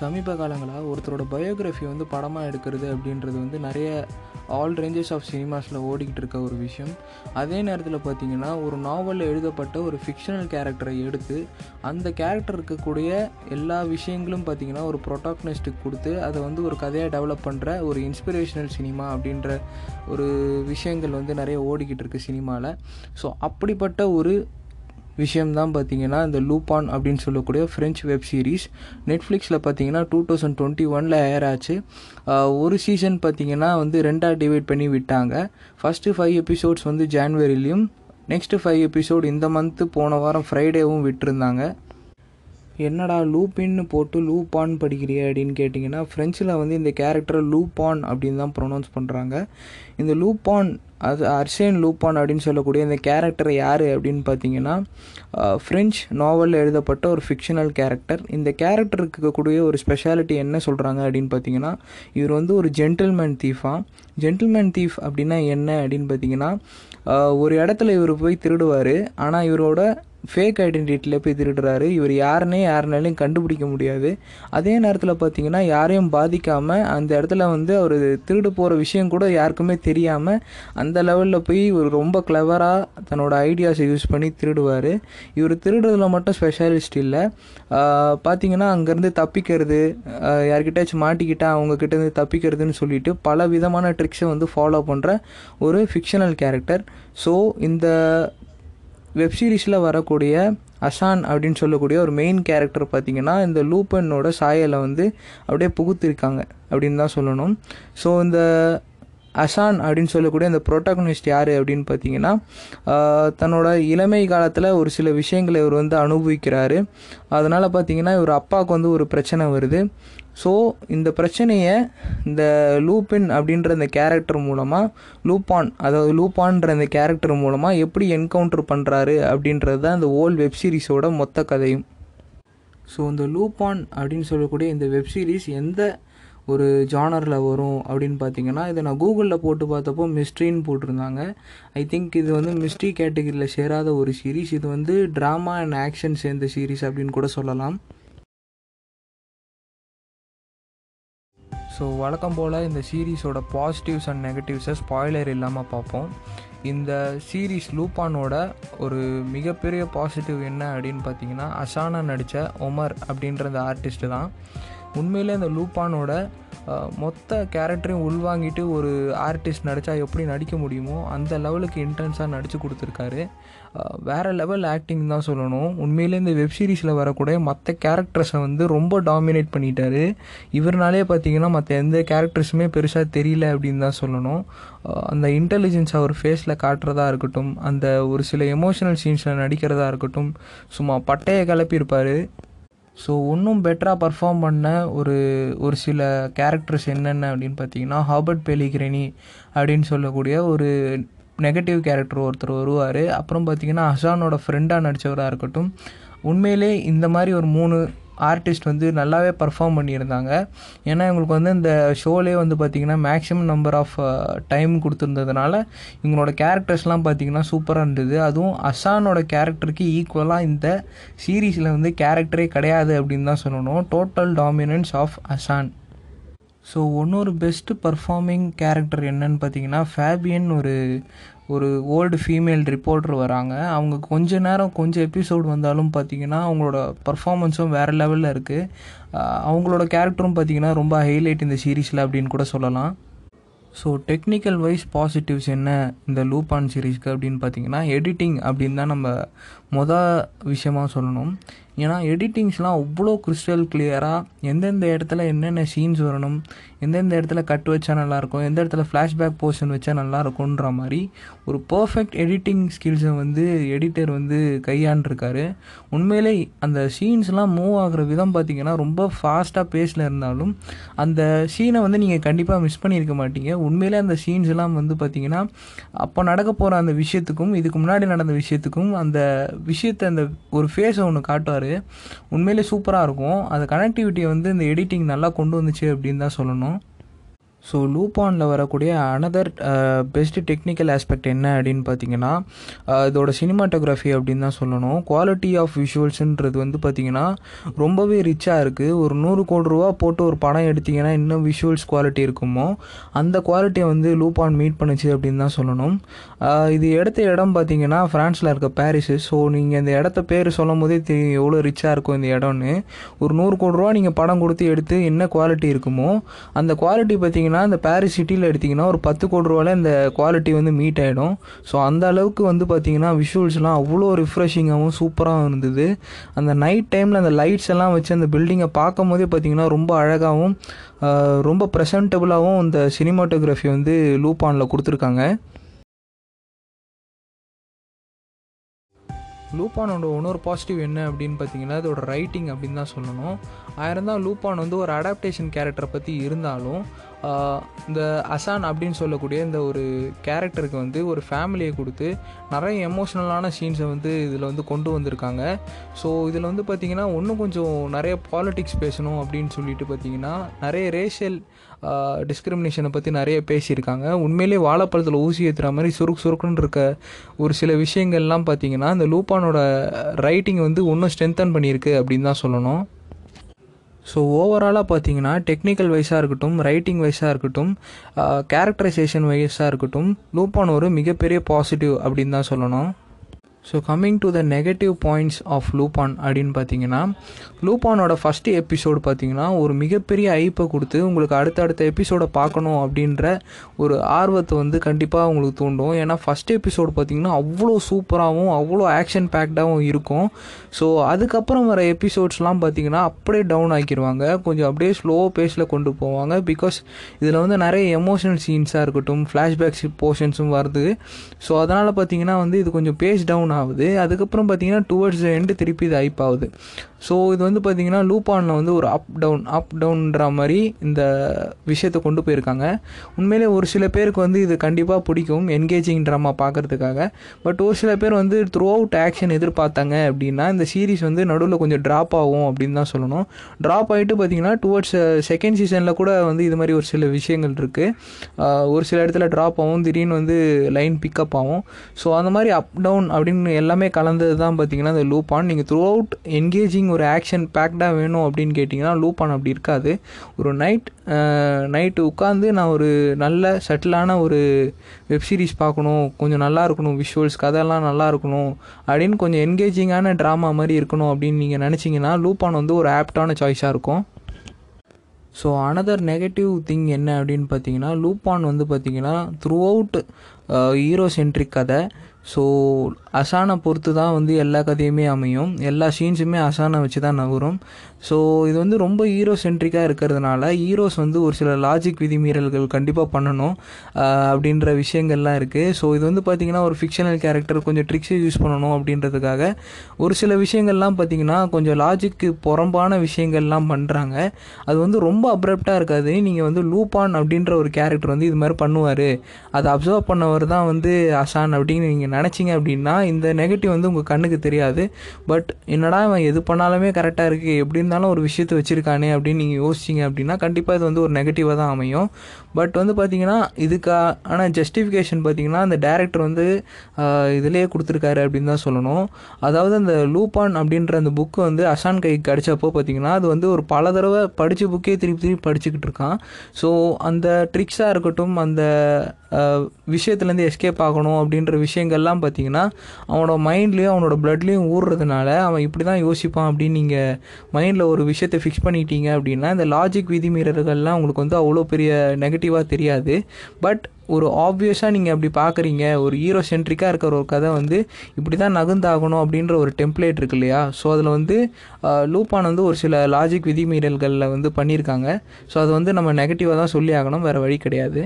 சமீப காலங்களாக ஒருத்தரோட பயோகிராஃபி வந்து படமாக எடுக்கிறது அப்படின்றது வந்து நிறைய ஆல் ரேஞ்சஸ் ஆஃப் சினிமாஸில் ஓடிக்கிட்டு இருக்க ஒரு விஷயம் அதே நேரத்தில் பார்த்தீங்கன்னா ஒரு நாவலில் எழுதப்பட்ட ஒரு ஃபிக்ஷனல் கேரக்டரை எடுத்து அந்த கேரக்டர் இருக்கக்கூடிய எல்லா விஷயங்களும் பார்த்தீங்கன்னா ஒரு ப்ரொட்டாக்னிஸ்ட்டுக்கு கொடுத்து அதை வந்து ஒரு கதையாக டெவலப் பண்ணுற ஒரு இன்ஸ்பிரேஷனல் சினிமா அப்படின்ற ஒரு விஷயங்கள் வந்து நிறைய ஓடிக்கிட்டு இருக்கு சினிமாவில் ஸோ அப்படிப்பட்ட ஒரு விஷயம்தான் பார்த்தீங்கன்னா இந்த லூப்பான் அப்படின்னு சொல்லக்கூடிய ஃப்ரெஞ்ச் வெப் சீரிஸ் நெட்ஃப்ளிக்ஸில் பார்த்தீங்கன்னா டூ தௌசண்ட் டுவெண்ட்டி ஒனில் ஏர் ஆச்சு ஆஹ் ஒரு சீசன் பார்த்தீங்கன்னா வந்து ரெண்டாக டிவைட் பண்ணி விட்டாங்க ஃபஸ்ட்டு ஃபைவ் எபிசோட்ஸ் வந்து ஜான்வரிலையும் நெக்ஸ்ட்டு ஃபைவ் எபிசோட் இந்த மந்த்து போன வாரம் ஃப்ரைடேவும் விட்டுருந்தாங்க என்னடா லூப்பின்னு போட்டு லூப்பான் படிக்கிறிய அப்படின்னு கேட்டிங்கன்னா ஃப்ரெஞ்சில் வந்து இந்த கேரக்டரை லூப்பான் அப்படின்னு தான் ப்ரொனவுன்ஸ் பண்ணுறாங்க இந்த லூப்பான் அது அர்சேன் லூப்பான் அப்படின்னு சொல்லக்கூடிய இந்த கேரக்டர் யார் அப்படின்னு பார்த்தீங்கன்னா ஃப்ரெஞ்ச் நாவலில் எழுதப்பட்ட ஒரு ஃபிக்ஷனல் கேரக்டர் இந்த கேரக்டருக்கு இருக்கக்கூடிய ஒரு ஸ்பெஷாலிட்டி என்ன சொல்கிறாங்க அப்படின்னு பார்த்தீங்கன்னா இவர் வந்து ஒரு ஜென்டில்மேன் தீஃபா ஜென்டில்மேன் தீஃப் அப்படின்னா என்ன அப்படின்னு பார்த்தீங்கன்னா ஆஹ் ஒரு இடத்துல இவர் போய் திருடுவார் ஆனால் இவரோட ஃபேக் ஐடென்டிட்டியில் போய் திருடுறாரு இவர் யாருன்னே யாருனாலையும் கண்டுபிடிக்க முடியாது அதே நேரத்தில் பார்த்தீங்கன்னா யாரையும் பாதிக்காமல் அந்த இடத்துல வந்து அவர் திருடு போகிற விஷயம் கூட யாருக்குமே தெரியாமல் அந்த லெவலில் போய் இவர் ரொம்ப கிளவராக தன்னோட ஐடியாஸை யூஸ் பண்ணி திருடுவார் இவர் திருடுறதுல மட்டும் ஸ்பெஷலிஸ்ட் இல்லை பார்த்தீங்கன்னா அங்கேருந்து தப்பிக்கிறது ஆஹ் யார்கிட்டயாச்சும் மாட்டிக்கிட்டா அவங்கக்கிட்டேருந்து தப்பிக்கிறதுன்னு சொல்லிட்டு பல விதமான ட்ரிக்ஸை வந்து ஃபாலோ பண்ணுற ஒரு ஃபிக்ஷனல் கேரக்டர் ஸோ இந்த வெப் சீரிஸில் வரக்கூடிய அசான் அப்படின்னு சொல்லக்கூடிய ஒரு மெயின் கேரக்டர் பார்த்தீங்கன்னா இந்த லூப்பனோட சாயலை வந்து அப்படியே புகுத்திருக்காங்க அப்படின்னு தான் சொல்லணும் ஸோ இந்த அசான் அப்படின்னு சொல்லக்கூடிய இந்த ப்ரோட்டாகனிஸ்ட் யார் அப்படின்னு பார்த்தீங்கன்னா ஆஹ் தன்னோட இளமை காலத்தில் ஒரு சில விஷயங்களை இவர் வந்து அனுபவிக்கிறாரு அதனால் பார்த்தீங்கன்னா இவர் அப்பாவுக்கு வந்து ஒரு பிரச்சனை வருது ஸோ இந்த பிரச்சனையை இந்த லூப்பின் அப்படின்ற இந்த கேரக்டர் மூலமாக லூப்பான் அதாவது லூப்பான்ற இந்த கேரக்டர் மூலமாக எப்படி என்கவுண்டர் பண்ணுறாரு அப்படின்றது தான் இந்த ஓல் வெப் சீரிஸோட மொத்த கதையும் ஸோ இந்த லூப்பான் அப்படின்னு சொல்லக்கூடிய இந்த வெப் சீரிஸ் எந்த ஒரு ஜானரில் வரும் அப்படின்னு பார்த்தீங்கன்னா இதை நான் கூகுளில் போட்டு பார்த்தப்போ மிஸ்ட்ரின்னு போட்டிருந்தாங்க ஐ திங்க் இது வந்து மிஸ்ட்ரி கேட்டகரியில் சேராத ஒரு சீரிஸ் இது வந்து ட்ராமா அண்ட் ஆக்ஷன் சேர்ந்த சீரிஸ் அப்படின்னு கூட சொல்லலாம் ஸோ வழக்கம் போல் இந்த சீரீஸோட பாசிட்டிவ்ஸ் அண்ட் நெகட்டிவ்ஸை ஸ்பாய்லர் இல்லாமல் பார்ப்போம் இந்த சீரீஸ் லூப்பானோட ஒரு மிகப்பெரிய பாசிட்டிவ் என்ன அப்படின்னு பார்த்தீங்கன்னா அசானா நடித்த ஒமர் அப்படின்ற அந்த ஆர்டிஸ்ட்டு தான் உண்மையிலே இந்த லூப்பானோட அஹ், மொத்த கேரக்டரையும் உள்வாங்கிட்டு ஒரு ஆர்டிஸ்ட் நடித்தா எப்படி நடிக்க முடியுமோ அந்த லெவலுக்கு இன்டென்ஸாக நடித்து கொடுத்துருக்காரு அஹ், வேற லெவல் ஆக்டிங் தான் சொல்லணும் உண்மையிலே இந்த வெப் சீரிஸில் வரக்கூடிய மற்ற கேரக்டர்ஸை வந்து ரொம்ப டாமினேட் பண்ணிட்டாரு இவர்னாலே பார்த்தீங்கன்னா மற்ற எந்த கேரக்டர்ஸுமே பெருசாக தெரியல அப்படின்னு தான் சொல்லணும் அஹ், அந்த இன்டெலிஜென்ஸ் அவர் ஃபேஸில் காட்டுறதா இருக்கட்டும் அந்த ஒரு சில எமோஷனல் சீன்ஸில் நடிக்கிறதா இருக்கட்டும் சும்மா பட்டையை கிளப்பியிருப்பார் ஸோ இன்னும் பெட்டராக பர்ஃபார்ம் பண்ண ஒரு ஒரு சில கேரக்டர்ஸ் என்னென்ன அப்படின்னு பார்த்தீங்கன்னா ஹாபர்ட் பெலிகிரணி அப்படின்னு சொல்லக்கூடிய ஒரு நெகட்டிவ் கேரக்டர் ஒருத்தர் வருவார் அப்புறம் பார்த்தீங்கன்னா ஹசானோட ஃப்ரெண்டாக நடித்தவராக இருக்கட்டும் உண்மையிலே இந்த மாதிரி ஒரு மூணு ஆர்டிஸ்ட் வந்து நல்லாவே பர்ஃபார்ம் பண்ணியிருந்தாங்க ஏன்னா இவங்களுக்கு வந்து இந்த ஷோலே வந்து பார்த்திங்கன்னா மேக்ஸிமம் நம்பர் ஆஃப் டைம் கொடுத்துருந்ததுனால இவங்களோட கேரக்டர்ஸ்லாம் பார்த்திங்கன்னா சூப்பராக இருந்தது அதுவும் அசானோட கேரக்டருக்கு ஈக்குவலாக இந்த சீரீஸில் வந்து கேரக்டரே கிடையாது அப்படின்னு தான் சொல்லணும் total dominance of Assane so இன்னொரு பெஸ்ட்டு பர்ஃபார்மிங் கேரக்டர் என்னன்னு பார்த்தீங்கன்னா ஃபேபியன் ஒரு ஒரு ஓல்டு ஃபீமேல் ரிப்போர்ட்டர் வராங்க அவங்க கொஞ்ச நேரம் கொஞ்சம் எபிசோடு வந்தாலும் பார்த்தீங்கன்னா அவங்களோட பர்ஃபார்மன்ஸும் வேறு லெவலில் இருக்குது அவங்களோட கேரக்டரும் பார்த்தீங்கன்னா ரொம்ப ஹைலைட் இந்த சீரீஸில் அப்படின்னு கூட சொல்லலாம் ஸோ டெக்னிக்கல் வைஸ் பாசிட்டிவ்ஸ் என்ன இந்த லூப்பான் சீரீஸ்க்கு அப்படின்னு பார்த்தீங்கன்னா எடிட்டிங் அப்படின்னு தான் நம்ம மொதல் விஷயமா சொல்லணும் ஏன்னா எடிட்டிங்ஸ்லாம் அவ்வளோ கிறிஸ்டல் கிளியராக எந்தெந்த இடத்துல என்னென்ன சீன்ஸ் வரணும் எந்தெந்த இடத்துல கட் வச்சா நல்லாயிருக்கும் எந்த இடத்துல ஃப்ளாஷ்பேக் போர்ஷன் வச்சா நல்லாயிருக்குன்ற மாதிரி ஒரு பர்ஃபெக்ட் எடிட்டிங் ஸ்கில்ஸை வந்து எடிட்டர் வந்து கையாண்டிருக்காரு உண்மையிலே அந்த சீன்ஸ்லாம் மூவ் ஆகுற விதம் பார்த்தீங்கன்னா ரொம்ப ஃபாஸ்ட்டாக பேஸில் இருந்தாலும் அந்த சீனை வந்து நீங்கள் கண்டிப்பாக மிஸ் பண்ணியிருக்க மாட்டீங்க உண்மையிலே அந்த சீன்ஸ் எல்லாம் வந்து பார்த்தீங்கன்னா அப்போ நடக்க போகிற அந்த விஷயத்துக்கும் இதுக்கு முன்னாடி நடந்த விஷயத்துக்கும் அந்த விஷயத்தை அந்த ஒரு ஃபேஸை ஒன்று காட்டுவார் உண்மையிலே சூப்பராக இருக்கும் அந்த கனெக்டிவிட்டியை வந்து இந்த எடிட்டிங் நல்லா கொண்டு வந்துச்சு அப்படின்னு தான் சொல்லணும் ஸோ லூப்பானில் வரக்கூடிய அனதர் பெஸ்ட் டெக்னிக்கல் ஆஸ்பெக்ட் என்ன அப்படின்னு பார்த்தீங்கன்னா அஹ், இதோட சினிமாட்டோகிராஃபி அப்படின்னு தான் சொல்லணும் குவாலிட்டி ஆஃப் விஷுவல்ஸுன்றது வந்து பார்த்தீங்கன்னா ரொம்பவே ரிச்சாக இருக்குது ஒரு நூறு கோடி ரூபா போட்டு ஒரு படம் எடுத்தீங்கன்னா இன்னும் விஷுவல்ஸ் குவாலிட்டி இருக்குமோ அந்த குவாலிட்டியை வந்து லூப்பான் மீட் பண்ணுச்சு அப்படின்னு தான் சொல்லணும் அஹ், இது எடுத்த இடம் பார்த்தீங்கன்னா ஃப்ரான்ஸில் இருக்க பாரிஸு ஸோ நீங்கள் இந்த இடத்த பேர் சொல்லும் போதே தெரியும் எவ்வளோ ரிச்சாக இருக்கும் இந்த இடம்னு ஒரு நூறு கோடி ரூபா நீங்கள் படம் கொடுத்து எடுத்து என்ன குவாலிட்டி இருக்குமோ அந்த குவாலிட்டி பார்த்தீங்கன்னா இந்த பாரிஸ் சிட்டியில் எடுத்திங்கன்னா ஒரு பத்து கோடி ரூபாயில் இந்த குவாலிட்டி வந்து மீட் ஆகிடும் ஸோ அந்த அளவுக்கு வந்து பார்த்தீங்கன்னா விஷுவல்ஸ்லாம் அவ்வளோ ரிஃப்ரெஷிங்காகவும் சூப்பராகவும் இருந்தது அந்த நைட் டைமில் அந்த லைட்ஸ் எல்லாம் வச்சு அந்த பில்டிங்கை பார்க்கும் போதே பார்த்தீங்கன்னா ரொம்ப அழகாகவும் ஆஹ், ரொம்ப ப்ரெசன்டபுளாகவும் இந்த சினிமாட்டோகிராஃபி வந்து லூப்பானில் கொடுத்துருக்காங்க லூப்பானோட இன்னொரு பாசிட்டிவ் என்ன அப்படின்னு பார்த்தீங்கன்னா இதோட ரைட்டிங் அப்படின்னு தான் சொல்லணும் ஆயிரம் தான் லூப்பான் வந்து ஒரு அடாப்டேஷன் கேரக்டரை பற்றி இருந்தாலும் ஆஹ், இந்த அசான் அப்படின்னு சொல்லக்கூடிய இந்த ஒரு கேரக்டருக்கு வந்து ஒரு ஃபேமிலியை கொடுத்து நிறைய எமோஷ்னலான சீன்ஸை வந்து இதில் வந்து கொண்டு வந்திருக்காங்க ஸோ இதில் வந்து பார்த்திங்கன்னா இன்னும் கொஞ்சம் நிறைய பாலிடிக்ஸ் பேசணும் அப்படின்னு சொல்லிட்டு பார்த்தீங்கன்னா நிறைய ரேஷியல் டிஸ்கிரிமினேஷனை பற்றி நிறைய பேசியிருக்காங்க உண்மையிலேயே வாழைப்பழத்தில் ஊசி ஏற்றுற மாதிரி சுருக்கு சுருக்குன்னு இருக்க ஒரு சில விஷயங்கள்லாம் பார்த்தீங்கன்னா இந்த லூப்பானோட ரைட்டிங் வந்து இன்னும் ஸ்ட்ரென்தன் பண்ணியிருக்கு அப்படின்னு தான் சொல்லணும் ஸோ ஓவராலாக பார்த்தீங்கன்னா டெக்னிக்கல் வைஸாக இருக்கட்டும் ரைட்டிங் வைஸாக இருக்கட்டும் கேரக்டரைசேஷன் வைஸாக இருக்கட்டும் லூப்பான் ஒரு மிகப்பெரிய பாசிட்டிவ் அப்படின்னு தான் சொல்லணும் so coming to the negative points of Lupin அப்படின்னு பார்த்தீங்கன்னா லூப்பானோட ஃபஸ்ட்டு எபிசோடு பார்த்தீங்கன்னா ஒரு மிகப்பெரிய ஐப்பை கொடுத்து உங்களுக்கு அடுத்தடுத்த எபிசோடை பார்க்கணும் அப்படின்ற ஒரு ஆர்வத்தை வந்து கண்டிப்பாக உங்களுக்கு தூண்டும் ஏன்னா ஃபஸ்ட் எபிசோடு பார்த்தீங்கன்னா அவ்வளோ சூப்பராகவும் அவ்வளோ ஆக்ஷன் பேக்டாகவும் இருக்கும் ஸோ அதுக்கப்புறம் வர எபிசோட்ஸ்லாம் பார்த்தீங்கன்னா அப்படியே டவுன் ஆக்கிடுவாங்க கொஞ்சம் அப்படியே ஸ்லோ பேஸில் கொண்டு போவாங்க பிகாஸ் இதில் வந்து நிறைய எமோஷனல் சீன்ஸாக இருக்கட்டும் ஃப்ளாஷ்பேக்ஸ் போர்ஷன்ஸும் வருது ஸோ அதனால் பார்த்தீங்கன்னா வந்து இது கொஞ்சம் பேஸ் டவுன் ஆகுது அதுக்கப்புறம் பார்த்தீங்கன்னா டுவர்ட்ஸ் எண்டு திருப்பி இது ஹைப் ஆகுது ஸோ இது வந்து பார்த்தீங்கன்னா லூப்பானில் வந்து ஒரு அப் டவுன் அப் டவுன்ற மாதிரி இந்த விஷயத்தை கொண்டு போயிருக்காங்க உண்மையிலே ஒரு சில பேருக்கு வந்து இது கண்டிப்பாக பிடிக்கும் என்கேஜிங் ட்ராமா பார்க்கறதுக்காக பட் ஒரு சில பேர் வந்து த்ரூ அவுட் ஆக்ஷன் எதிர்பார்த்தாங்க அப்படின்னா இந்த சீரிஸ் வந்து நடுவில் கொஞ்சம் ட்ராப் ஆகும் அப்படின்னு தான் சொல்லணும் ட்ராப் ஆகிட்டு பார்த்தீங்கன்னா டுவர்ட்ஸ் செகண்ட் சீசனில் கூட வந்து இது மாதிரி ஒரு சில விஷயங்கள் இருக்குது ஒரு சில இடத்துல ட்ராப் ஆகும் திடீர்னு வந்து லைன் பிக்கப் ஆகும் ஸோ அந்த மாதிரி அப் டவுன் அப்படின்னு எல்லாமே கலந்தது தான் பார்த்தீங்கன்னா இந்த லூப் ஆன் நீங்கள் த்ரூ அவுட் என்கேஜிங் ஒரு ஆக்ஷன் பேக்டாக வேணும் அப்படின்னு கேட்டிங்கன்னா லூப் ஆன் அப்படி இருக்காது ஒரு நைட் நைட்டு உட்காந்து நான் ஒரு நல்ல செட்டிலான ஒரு வெப் சீரிஸ் பார்க்கணும் கொஞ்சம் நல்லா இருக்கணும் விஷுவல்ஸ் கதையெல்லாம் நல்லா இருக்கணும் அப்படின்னு கொஞ்சம் என்கேஜிங்கான ட்ராமா மாதிரி இருக்கணும் அப்படின்னு நீங்கள் நினச்சிங்கன்னா லூப் ஆன் வந்து ஒரு ஆப்டான சாய்ஸாக இருக்கும் ஸோ அனதர் நெகட்டிவ் திங் என்ன அப்படின்னு பார்த்தீங்கன்னா லூப்பான் வந்து பார்த்தீங்கன்னா த்ரூ அவுட் ஹீரோ சென்ட்ரிக் கதை ஸோ அசானை பொறுத்து தான் வந்து எல்லா கதையுமே அமையும் எல்லா சீன்ஸுமே அசானை வச்சு தான் நகரும் ஸோ இது வந்து ரொம்ப ஹீரோ சென்ட்ரிக்காக இருக்கிறதுனால ஹீரோஸ் வந்து ஒரு சில லாஜிக் விதிமீறல்கள் கண்டிப்பாக பண்ணணும் ஆஹ் அப்படின்ற விஷயங்கள்லாம் இருக்குது ஸோ இது வந்து பார்த்திங்கன்னா ஒரு ஃபிக்ஷனல் கேரக்டர் கொஞ்சம் ட்ரிக்ஸை யூஸ் பண்ணணும் அப்படின்றதுக்காக ஒரு சில விஷயங்கள்லாம் பார்த்திங்கன்னா கொஞ்சம் லாஜிக்கு புறம்பான விஷயங்கள்லாம் பண்ணுறாங்க அது வந்து ரொம்ப அப்ரப்டாக இருக்காது நீங்கள் வந்து லூப்பான் அப்படின்ற ஒரு கேரக்டர் வந்து இது மாதிரி பண்ணுவார் அதை அப்சர்வ் பண்ணவர் தான் வந்து அசான் அப்படின்னு நீங்கள் நினச்சிங்க அப்படின்னா இந்த நெகட்டிவ் வந்து உங்கள் கண்ணுக்கு தெரியாது பட் என்னடா அவன் எது பண்ணாலுமே கரெக்டாக இருக்குது எப்படி இருந்தாலும் ஒரு விஷயத்தை வச்சுருக்கானே அப்படின்னு நீங்கள் யோசிச்சிங்க அப்படின்னா கண்டிப்பாக இது வந்து ஒரு நெகட்டிவாக தான் அமையும் பட் வந்து பார்த்தீங்கன்னா இதுக்கான ஜஸ்டிஃபிகேஷன் பார்த்தீங்கன்னா அந்த டேரக்டர் வந்து இதிலே கொடுத்துருக்காரு அப்படின்னு தான் சொல்லணும் அதாவது அந்த லூப்பான் அப்படின்ற அந்த புக்கு வந்து அசான் கைக்கு கிடச்சப்போ பார்த்தீங்கன்னா அது வந்து ஒரு பல தடவை படித்த புக்கே திருப்பி திருப்பி படிச்சுக்கிட்டு இருக்கான் ஸோ அந்த ட்ரிக்ஸாக இருக்கட்டும் அந்த அஹ், விஷயத்துலேருந்து எஸ்கேப் ஆகணும் அப்படின்ற விஷயங்கள்லாம் பார்த்தீங்கன்னா அவனோட மைண்ட்லேயும் அவனோட பிளட்லேயும் ஊறுறதுனால அவன் இப்படி தான் யோசிப்பான் அப்படின்னு நீங்கள் மைண்டில் ஒரு விஷயத்தை ஃபிக்ஸ் பண்ணிட்டீங்க அப்படின்னா இந்த லாஜிக் விதிமீறல்கள்லாம் உங்களுக்கு வந்து அவ்வளோ பெரிய நெகட்டிவாக தெரியாது பட் ஒரு ஆப்வியஸாக நீங்கள் அப்படி பார்க்குறீங்க ஒரு ஹீரோ சென்ட்ரிக்காக இருக்கிற ஒரு கதை வந்து இப்படி தான் நகுந்தாகணும் அப்படின்ற ஒரு டெம்ப்ளேட் இருக்கு இல்லையா ஸோ அதில் வந்து லூப்பான் வந்து ஒரு சில லாஜிக் விதிமீறல்களில் வந்து பண்ணியிருக்காங்க ஸோ அது வந்து நம்ம நெகட்டிவாக தான் சொல்லி ஆகணும் வேறு வழி கிடையாது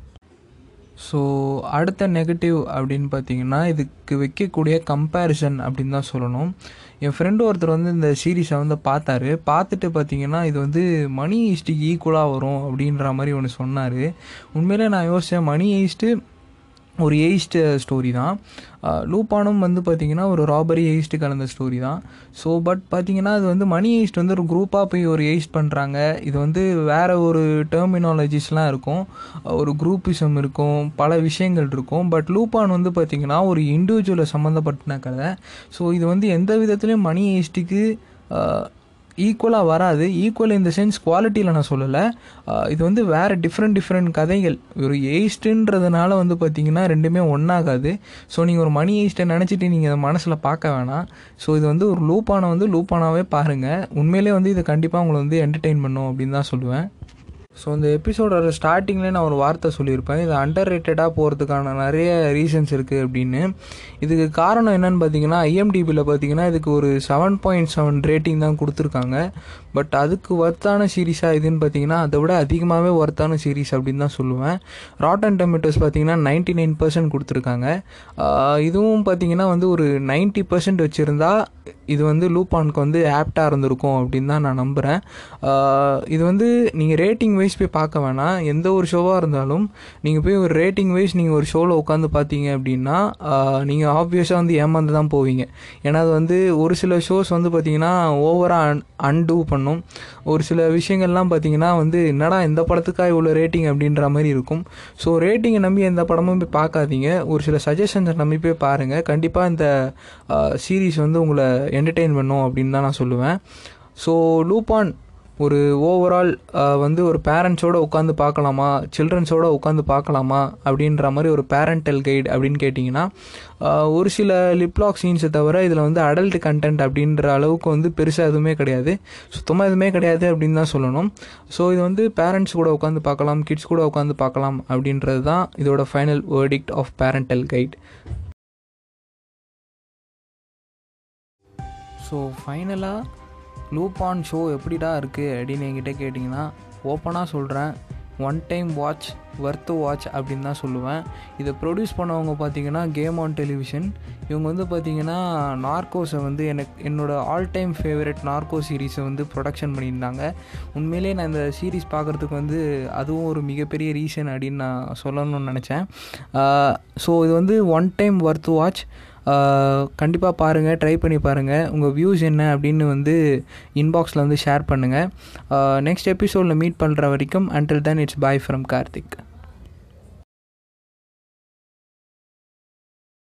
ஸோ அடுத்த நெகட்டிவ் அப்படின்னு பார்த்தீங்கன்னா இதுக்கு வைக்கக்கூடிய கம்பேரிசன் அப்படின்னு தான் சொல்லணும் என் ஃப்ரெண்டு ஒருத்தர் வந்து இந்த சீரீஸை வந்து பார்த்தாரு பார்த்துட்டு பார்த்தீங்கன்னா இது வந்து மணி ஈஸ்ட்டுக்கு ஈக்குவலாக வரும் அப்படின்ற மாதிரி ஒன்று சொன்னார் உண்மையிலே நான் யோசித்தேன் மணி ஈஸ்ட்டு ஒரு எயிஸ்ட் ஸ்டோரி தான் லூப்பானும் வந்து பார்த்திங்கன்னா ஒரு ராபரி எயிஸ்ட்டு கலந்த ஸ்டோரி தான் ஸோ பட் பார்த்திங்கன்னா அது வந்து மணி எயிஸ்ட் வந்து ஒரு குரூப்பாக போய் ஒரு எயிஸ்ட் பண்ணுறாங்க இது வந்து வேறு ஒரு டெர்மினாலஜிஸ்லாம் இருக்கும் ஒரு குரூப்பிசம் இருக்கும் பல விஷயங்கள் இருக்கும் பட் லூப்பான் வந்து பார்த்திங்கன்னா ஒரு இண்டிவிஜுவலை சம்மந்தப்பட்ட கதை ஸோ இது வந்து எந்த விதத்துலேயும் மணி எயிஸ்ட்டுக்கு ஈக்குவலாக வராது ஈக்குவல் இந்த சென்ஸ் குவாலிட்டியில் நான் சொல்லலை இது வந்து வேறு டிஃப்ரெண்ட் டிஃப்ரெண்ட் கதைகள் ஒரு எயிஸ்ட்டுன்றதுனால வந்து பார்த்திங்கன்னா ரெண்டுமே ஒன்றாகாது ஸோ நீங்கள் ஒரு மணி எயிஸ்ட்டை நினச்சிட்டு நீங்கள் அதை மனசில் பார்க்க வேணாம் ஸோ இது வந்து ஒரு லூப்பானை வந்து லூப்பானாவே பாருங்கள் உண்மையிலே வந்து இது கண்டிப்பாக உங்களை வந்து என்டர்டெயின் பண்ணும் அப்படின்னு தான் சொல்லுவேன் ஸோ இந்த எபிசோடோட ஸ்டார்டிங்லேயே நான் ஒரு வார்த்தை சொல்லியிருப்பேன் இது அண்டர் ரேட்டடாக போகிறதுக்கான நிறைய ரீசன்ஸ் இருக்குது அப்படின்னு இதுக்கு காரணம் என்னன்னு பார்த்தீங்கன்னா ஐஎம்டிபியில் பார்த்தீங்கன்னா இதுக்கு ஒரு செவன் பாயிண்ட் செவன் ரேட்டிங் தான் கொடுத்துருக்காங்க பட் அதுக்கு ஒர்த்தான சீரீஸாக இதுன்னு பார்த்தீங்கன்னா அதை விட அதிகமாகவே ஒர்த்தான சீரீஸ் அப்படின்னு தான் சொல்லுவேன் ராட்டன் டொமேட்டோஸ் பார்த்தீங்கன்னா நைன்ட்டி நைன் பர்சன்ட் கொடுத்துருக்காங்க இதுவும் பார்த்தீங்கன்னா வந்து ஒரு நைன்ட்டி பர்சன்ட் வச்சுருந்தா இது வந்து லூப்பானுக்கு வந்து ஆப்டாக இருந்திருக்கும் அப்படின்னு தான் நான் நம்புகிறேன் இது வந்து நீங்கள் ரேட்டிங் வைஸ் போய் பார்க்க வேணாம் எந்த ஒரு ஷோவாக இருந்தாலும் நீங்கள் போய் ஒரு ரேட்டிங் வைஸ் நீங்கள் ஒரு ஷோவில் உட்காந்து பார்த்தீங்க அப்படின்னா நீங்கள் ஆப்வியஸாக வந்து ஏமாந்து தான் போவீங்க ஏன்னா அது வந்து ஒரு சில ஷோஸ் வந்து பார்த்தீங்கன்னா ஓவராக அன் அன்டூ பண்ணும் ஒரு சில விஷயங்கள்லாம் பார்த்தீங்கன்னா வந்து என்னடா இந்த படத்துக்காக இவ்வளோ ரேட்டிங் அப்படின்ற மாதிரி இருக்கும் ஸோ ரேட்டிங்கை நம்பி எந்த படமும் போய் பார்க்காதீங்க ஒரு சில சஜஷன்ஸை நம்பி போய் பாருங்கள் கண்டிப்பாக இந்த சீரீஸ் வந்து உங்களை என்டர்டெயின் பண்ணும் அப்படின்னு தான் நான் சொல்லுவேன் ஸோ லூப்பான் ஒரு ஓவரால் வந்து ஒரு பேரண்ட்ஸோடு உட்காந்து பார்க்கலாமா சில்ட்ரன்ஸோடு உட்காந்து பார்க்கலாமா அப்படின்ற மாதிரி ஒரு பேரண்டல் கைட் அப்படின்னு கேட்டிங்கன்னா ஒரு சில லிப்லாக் சீன்ஸை தவிர இதில் வந்து அடல்ட் கண்டென்ட் அப்படின்ற அளவுக்கு வந்து பெருசாக எதுவுமே கிடையாது சுத்தமாக எதுவுமே கிடையாது அப்படின்னு தான் சொல்லணும் ஸோ இது வந்து பேரண்ட்ஸ் கூட உட்காந்து பார்க்கலாம் கிட்ஸ் கூட உட்காந்து பார்க்கலாம் அப்படின்றது தான் இதோட final verdict of parental guide so ஃபைனலாக லூப் ஆன் ஷோ எப்படிடா இருக்குது அப்படின்னு என்கிட்ட கேட்டிங்கன்னா ஓப்பனாக சொல்கிறேன் one time watch worth watch அப்படின்னு தான் சொல்லுவேன் இதை ப்ரொடியூஸ் பண்ணவங்க பார்த்தீங்கன்னா கேம் ஆன் டெலிவிஷன் இவங்க வந்து பார்த்தீங்கன்னா நார்கோஸை வந்து எனக்கு என்னோடய ஆல் டைம் ஃபேவரட் நார்கோ சீரீஸை வந்து ப்ரொடக்ஷன் பண்ணியிருந்தாங்க உண்மையிலே நான் இந்த சீரீஸ் பார்க்குறதுக்கு வந்து அதுவும் ஒரு மிகப்பெரிய ரீசன் அப்படின்னு நான் சொல்லணும்னு நினச்சேன் ஸோ இது வந்து ஒன் டைம் ஒர்த் வாட்ச் கண்டிப்பாக பாருங்கள் ட்ரை பண்ணி பாருங்கள் உங்கள் வியூஸ் என்ன அப்படின்னு வந்து இன்பாக்ஸில் வந்து ஷேர் பண்ணுங்கள் நெக்ஸ்ட் எபிசோடில் மீட் பண்ணுற வரைக்கும் until then it's bye from Karthik